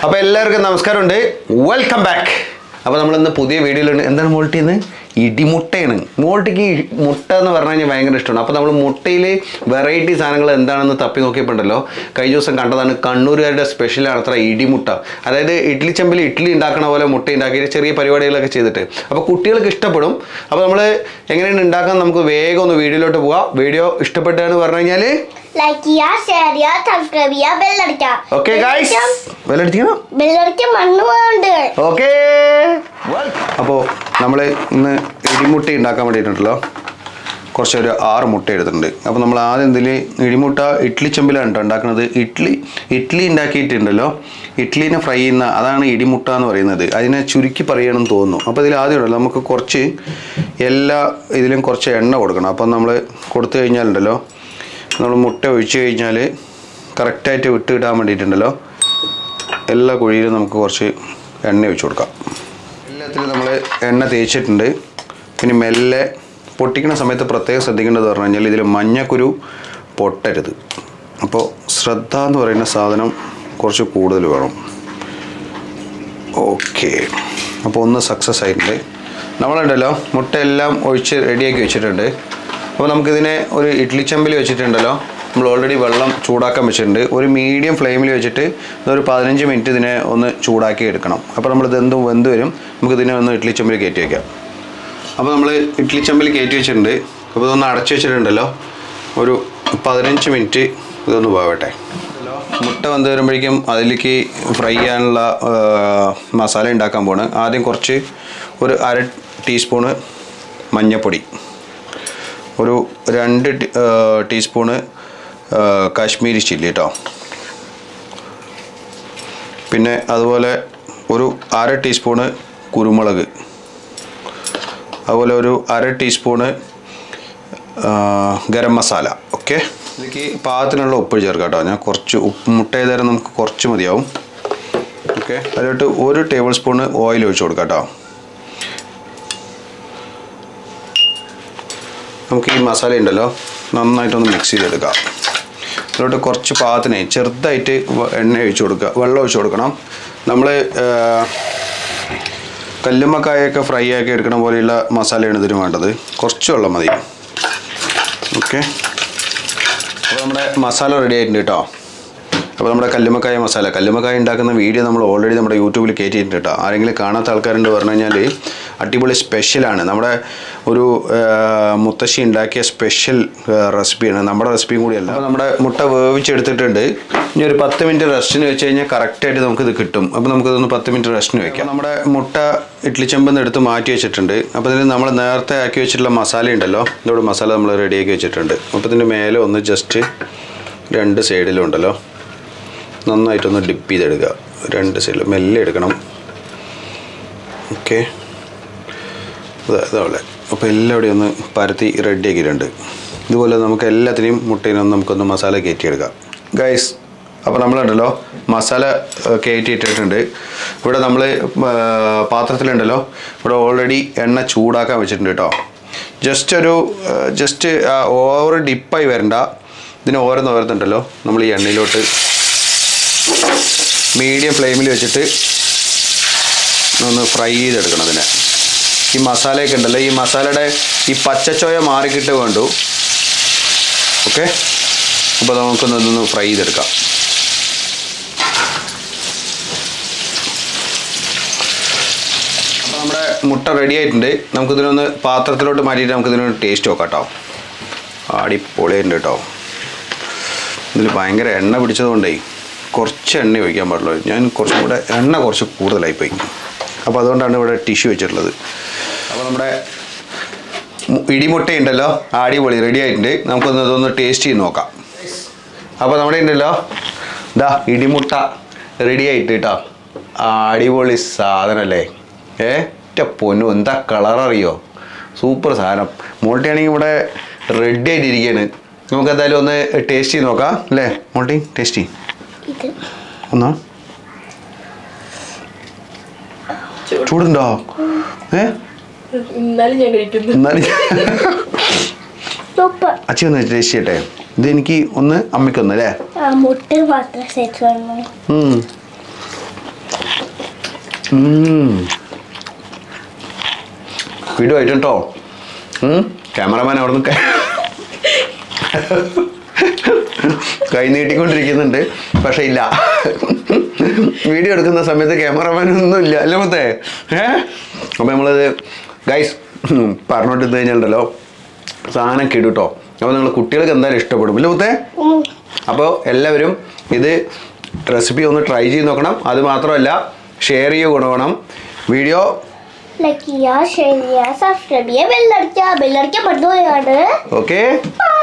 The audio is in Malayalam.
അപ്പോൾ എല്ലാവർക്കും നമസ്കാരമുണ്ട് വെൽക്കം ബാക്ക് അപ്പോൾ നമ്മളിന്ന് പുതിയ വീഡിയോയിലുണ്ട് എന്താണ് മോൾട്ടി ഇന്ന് ഇടിമുട്ടയാണ് മോൾട്ടിക്ക് ഈ മുട്ട എന്ന് പറഞ്ഞു കഴിഞ്ഞാൽ ഭയങ്കര ഇഷ്ടമാണ് അപ്പോൾ നമ്മൾ മുട്ടയിൽ വെറൈറ്റി സാധനങ്ങൾ എന്താണെന്ന് തപ്പി നോക്കിയപ്പോണ്ടല്ലോ കഴിഞ്ഞ ദിവസം കണ്ടതാണ് കണ്ണൂരുകാരുടെ സ്പെഷ്യലാണ് അത്ര ഇടിമുട്ട അതായത് ഇഡ്ഡലി ചെമ്പിൽ ഇഡ്ഡലി ഉണ്ടാക്കണ പോലെ മുട്ട ഉണ്ടാക്കിയിട്ട് ചെറിയ പരിപാടികളൊക്കെ ചെയ്തിട്ട് അപ്പോൾ കുട്ടികൾക്ക് ഇഷ്ടപ്പെടും അപ്പോൾ നമ്മൾ എങ്ങനെയാണ് ഉണ്ടാക്കാൻ നമുക്ക് വേഗം ഒന്ന് വീഡിയോയിലോട്ട് പോവാം വീഡിയോ ഇഷ്ടപ്പെട്ടതെന്ന് പറഞ്ഞു കഴിഞ്ഞാൽ ലൈക്ക് ചെയ്യുക ഷെയർ ചെയ്യുക സബ്സ്ക്രൈബ് ചെയ്യുക ബെല്ലടിക്കുക ഓക്കെ ഗായ്സ് വിലടിക്കണം ബെല്ലടിക്ക മണ്ണ് കൊണ്ട് ഓക്കെ അപ്പോൾ നമ്മൾ ഇന്ന് ഇടിമുട്ട ഉണ്ടാക്കാൻ വേണ്ടിയിട്ടുണ്ടല്ലോ കുറച്ച് ഒരു ആറ് മുട്ട എടുത്തിട്ടുണ്ട് അപ്പോൾ നമ്മൾ ആദ്യം ഇതിൽ ഇടിമുട്ട ഇഡ്ഡലി ചെമ്പിലാണ് കേട്ടോ ഉണ്ടാക്കുന്നത് ഇഡ്ഡലി ഇഡ്ഡലി ഉണ്ടാക്കിയിട്ടുണ്ടല്ലോ ഇഡ്ഡലിനെ ഫ്രൈ ചെയ്യുന്ന അതാണ് ഇടിമുട്ട എന്ന് പറയുന്നത് അതിനെ ചുരുക്കി പറയണമെന്ന് തോന്നുന്നു അപ്പോൾ ഇതിൽ ആദ്യം ഉണ്ടല്ലോ നമുക്ക് കുറച്ച് എല്ലാ ഇതിലും കുറച്ച് എണ്ണ കൊടുക്കണം അപ്പം നമ്മൾ കൊടുത്തു കഴിഞ്ഞാലുണ്ടല്ലോ നമ്മൾ മുട്ട ഒഴിച്ച് കഴിഞ്ഞാൽ കറക്റ്റായിട്ട് വിട്ട് കിട്ടാൻ വേണ്ടിയിട്ടുണ്ടല്ലോ എല്ലാ കുഴിയിലും നമുക്ക് കുറച്ച് എണ്ണ ഒഴിച്ച് കൊടുക്കാം എല്ലാത്തിലും നമ്മൾ എണ്ണ തേച്ചിട്ടുണ്ട് പിന്നെ മെല്ലെ പൊട്ടിക്കുന്ന സമയത്ത് പ്രത്യേകം ശ്രദ്ധിക്കേണ്ടത് പറഞ്ഞു കഴിഞ്ഞാൽ ഇതിൽ മഞ്ഞക്കുരു പൊട്ടരുത് അപ്പോൾ ശ്രദ്ധ എന്ന് പറയുന്ന സാധനം കുറച്ച് കൂടുതൽ വേണം ഓക്കെ അപ്പോൾ ഒന്ന് സക്സസ് ആയിട്ടുണ്ട് നമ്മളുണ്ടല്ലോ മുട്ട എല്ലാം ഒഴിച്ച് റെഡിയാക്കി വെച്ചിട്ടുണ്ട് അപ്പോൾ നമുക്കിതിനെ ഒരു ഇഡ്ഡലി ചെമ്പിൽ വെച്ചിട്ടുണ്ടല്ലോ നമ്മൾ ഓൾറെഡി വെള്ളം ചൂടാക്കാൻ വെച്ചിട്ടുണ്ട് ഒരു മീഡിയം ഫ്ലെയിമിൽ വെച്ചിട്ട് ഒരു പതിനഞ്ച് മിനിറ്റ് ഇതിനെ ഒന്ന് ചൂടാക്കി എടുക്കണം അപ്പോൾ നമ്മൾ ഇതെന്തും വെന്ത് വരും നമുക്ക് ഇതിനെ ഒന്ന് ഇഡ്ഡലി ചെമ്പിൽ കയറ്റി വയ്ക്കാം അപ്പോൾ നമ്മൾ ഇഡ്ഡലി ചെമ്പിൽ കയറ്റി വെച്ചിട്ടുണ്ട് അപ്പോൾ ഇതൊന്ന് അടച്ചു വെച്ചിട്ടുണ്ടല്ലോ ഒരു പതിനഞ്ച് മിനിറ്റ് ഇതൊന്ന് പോകട്ടെ മുട്ട വന്ന് വരുമ്പോഴേക്കും അതിലേക്ക് ഫ്രൈ ചെയ്യാനുള്ള ആ, മസാല ഉണ്ടാക്കാൻ പോണ് ആദ്യം കുറച്ച് ഒരു അര ടീസ്പൂണ് മഞ്ഞൾപ്പൊടി ഒരു രണ്ട് ടീ- ആ, ടീസ്പൂണ് ആ, കാശ്മീരി ചില്ലി കേട്ടോ പിന്നെ അതുപോലെ ഒരു അര ടീസ്പൂണ് കുരുമുളക് അതുപോലെ ഒരു അര ടീസ്പൂണ് ആ, ഗരം മസാല ഓക്കെ ഇതിലേക്ക് പാകത്തിനുള്ള ഉപ്പ് ചേർക്കാം കേട്ടോ ഞാൻ കുറച്ച് ഉപ്പ് മുട്ട ചെയ്തേരം നമുക്ക് കുറച്ച് മതിയാവും ഓക്കെ അതിലോട്ട് ഒരു ടേബിൾ സ്പൂണ് ഓയിൽ ഒഴിച്ച് കൊടുക്കാം കേട്ടോ നമുക്ക് ഈ മസാല ഉണ്ടല്ലോ നന്നായിട്ടൊന്ന് മിക്സ് ചെയ്തെടുക്കാം അതിലോട്ട് കുറച്ച് പാകത്തിന് ചെറുതായിട്ട് വ- എണ്ണ ഒഴിച്ച് കൊടുക്കുക വെള്ളം ഒഴിച്ച് കൊടുക്കണം നമ്മൾ കല്ലുമ്മക്കായൊക്കെ ഫ്രൈ ആക്കി എടുക്കണ പോലെയുള്ള മസാലയാണ് ഇതിന് വേണ്ടത് കുറച്ച് വെള്ളം മതി ഓക്കെ അപ്പോൾ നമ്മുടെ മസാല റെഡി ആയിട്ടുണ്ട് കേട്ടോ അപ്പോൾ നമ്മുടെ കല്ലുമ്മക്കായ മസാല കല്ലുമ്മക്കായ ഉണ്ടാക്കുന്ന വീഡിയോ നമ്മൾ ഓൾറെഡി നമ്മുടെ യൂട്യൂബിൽ കയറ്റിയിട്ടുണ്ട് കേട്ടോ ആരെങ്കിലും കാണാത്ത ആൾക്കാരുണ്ട് പറഞ്ഞു കഴിഞ്ഞാൽ അടിപൊളി സ്പെഷ്യലാണ് നമ്മുടെ ഒരു ആ, മുത്തശ്ശി ഉണ്ടാക്കിയ സ്പെഷ്യൽ റെസിപ്പിയാണ് നമ്മുടെ റെസിപ്പിയും കൂടിയല്ല അപ്പോൾ നമ്മുടെ മുട്ട വേവിച്ചെടുത്തിട്ടുണ്ട് ഇനി ഒരു പത്ത് മിനിറ്റ് റെസ്റ്റിന് വെച്ച് കഴിഞ്ഞാൽ കറക്റ്റായിട്ട് നമുക്കിത് കിട്ടും അപ്പോൾ നമുക്കിതൊന്ന് പത്ത് മിനിറ്റ് റെസ്റ്റിന് വെക്കാം നമ്മുടെ മുട്ട ഇഡ്ലി ചെമ്പെന്ന് എടുത്ത് മാറ്റി വെച്ചിട്ടുണ്ട് അപ്പോൾ ഇതിന് നമ്മൾ നേരത്തെ ആക്കി വെച്ചിട്ടുള്ള മസാല ഉണ്ടല്ലോ ഇതോട് മസാല നമ്മൾ റെഡിയാക്കി വെച്ചിട്ടുണ്ട് അപ്പോൾ ഇതിൻ്റെ മേലെ ഒന്ന് ജസ്റ്റ് രണ്ട് സൈഡിലും ഉണ്ടല്ലോ നന്നായിട്ടൊന്ന് ഡിപ്പ് ചെയ്തെടുക്കുക രണ്ട് സൈഡിൽ മെല്ലെ എടുക്കണം ഓക്കെ അതേപോലെ അപ്പോൾ എല്ലാവിടെയും ഒന്ന് പരത്തി റെഡി ആക്കിയിട്ടുണ്ട് ഇതുപോലെ നമുക്ക് എല്ലാത്തിനെയും മുട്ടയിനും നമുക്കൊന്ന് മസാല കയറ്റിയെടുക്കാം ഗൈസ് അപ്പോൾ നമ്മളുണ്ടല്ലോ മസാല ഏഹ്, കയറ്റിയിട്ടിട്ടുണ്ട് ഇവിടെ നമ്മൾ പാത്രത്തിലുണ്ടല്ലോ ഇവിടെ ഓൾറെഡി എണ്ണ ചൂടാക്കാൻ വെച്ചിട്ടുണ്ട് കേട്ടോ ജസ്റ്റ് ഒരു ജസ്റ്റ് ഓവർ ഡിപ്പായി വരണ്ട ഇതിന് ഓരോന്ന് ഓരോന്നുണ്ടല്ലോ നമ്മൾ ഈ എണ്ണയിലോട്ട് മീഡിയം ഫ്ലെയിമിൽ വെച്ചിട്ട് ഒന്ന് ഫ്രൈ ചെയ്തെടുക്കണം അതിനെ ഈ മസാലയൊക്കെ ഉണ്ടല്ലോ ഈ മസാലയുടെ ഈ പച്ചച്ചോയ മാറിക്കിട്ട് വേണ്ടു ഓക്കെ അപ്പോൾ നമുക്കൊന്ന് ഇതൊന്ന് ഫ്രൈ ചെയ്തെടുക്കാം അപ്പോൾ നമ്മുടെ മുട്ട റെഡി ആയിട്ടുണ്ട് നമുക്കിതിനൊന്ന് പാത്രത്തിലോട്ട് മാറ്റിയിട്ട് നമുക്കിതിനൊന്ന് ടേസ്റ്റ് നോക്കാം കേട്ടോ അടിപൊളിയുണ്ട് കേട്ടോ ഇതിൽ ഭയങ്കര എണ്ണ പിടിച്ചതുകൊണ്ടേ കുറച്ച് എണ്ണ ഒഴിക്കാൻ പാടുള്ളൂ ഞാൻ കുറച്ചും കൂടെ എണ്ണ കുറച്ച് കൂടുതലായിപ്പോയി അപ്പോൾ അതുകൊണ്ടാണ് ഇവിടെ ടിഷ്യൂ വെച്ചിട്ടുള്ളത് അപ്പോൾ നമ്മുടെ മു- ഇടിമുട്ടയുണ്ടല്ലോ അടിപൊളി റെഡി ആയിട്ടുണ്ട് നമുക്കൊന്ന് ഇതൊന്ന് ടേസ്റ്റ് ചെയ്ത് നോക്കാം അപ്പോൾ നമ്മുടെ ഉണ്ടല്ലോ ഇതാ ഇടിമുട്ട റെഡി ആയിട്ട് കേട്ടോ അടിപൊളി സാധനമല്ലേ ഏ ഒറ്റ പൊന്നു എന്താ കളർ അറിയോ സൂപ്പർ സാധനം മോൾട്ടിയാണെങ്കിൽ ഇവിടെ റെഡി ആയിട്ടിരിക്കുകയാണ് നമുക്ക് എന്തായാലും ഒന്ന് ടേസ്റ്റ് ചെയ്ത് നോക്കാം അല്ലേ മോൾട്ടി ടേസ്റ്റ് ചെയ്യും ഇത് ഒന്നാ ചൂടുണ്ടോ ഏ എന്നാലും ഞാൻ കഴിക്കുന്നു എന്നാലും സൂപ്പർ അച്ഛ ഒന്ന് ടേസ്റ്റ് ചെയ്യട്ടെ ഇത് എനിക്ക് ഒന്ന് അമ്മയ്ക്കൊന്ന് അല്ലേ ആ മുട്ട മാത്രം സെറ്റ് വേണം ഉം. വീഡിയോ ആയിട്ടുണ്ടോ ക്യാമറമാൻ അവിടെ നിന്ന് കൈ നീട്ടിക്കൊണ്ടിരിക്കുന്നുണ്ട് പക്ഷെ ഇല്ല വീഡിയോ എടുക്കുന്ന സമയത്ത് ക്യാമറമാൻ ഒന്നും ഇല്ല അല്ലേ മൊത്തേ ഏ അപ്പോൾ നമ്മളത് ഗൈസ് പറഞ്ഞോട്ട് കഴിഞ്ഞാലുണ്ടല്ലോ സാധനം കിടും കേട്ടോ അപ്പോൾ നിങ്ങൾ കുട്ടികൾക്ക് എന്തായാലും ഇഷ്ടപ്പെടും ഇല്ല മുത്തേ അപ്പോൾ എല്ലാവരും ഇത് റെസിപ്പി ഒന്ന് ട്രൈ ചെയ്ത് നോക്കണം അത് മാത്രമല്ല ഷെയർ ചെയ്യുക ഗുണമാണ് വീഡിയോ ലൈക്ക് ചെയ്യുക ഷെയർ ചെയ്യുക സബ്സ്ക്രൈബ് ചെയ്യുക ബെല്ലടിക്കുക ബെല്ലടിക്കാൻ മറന്നുപോയാണ് ഓക്കെ ബൈ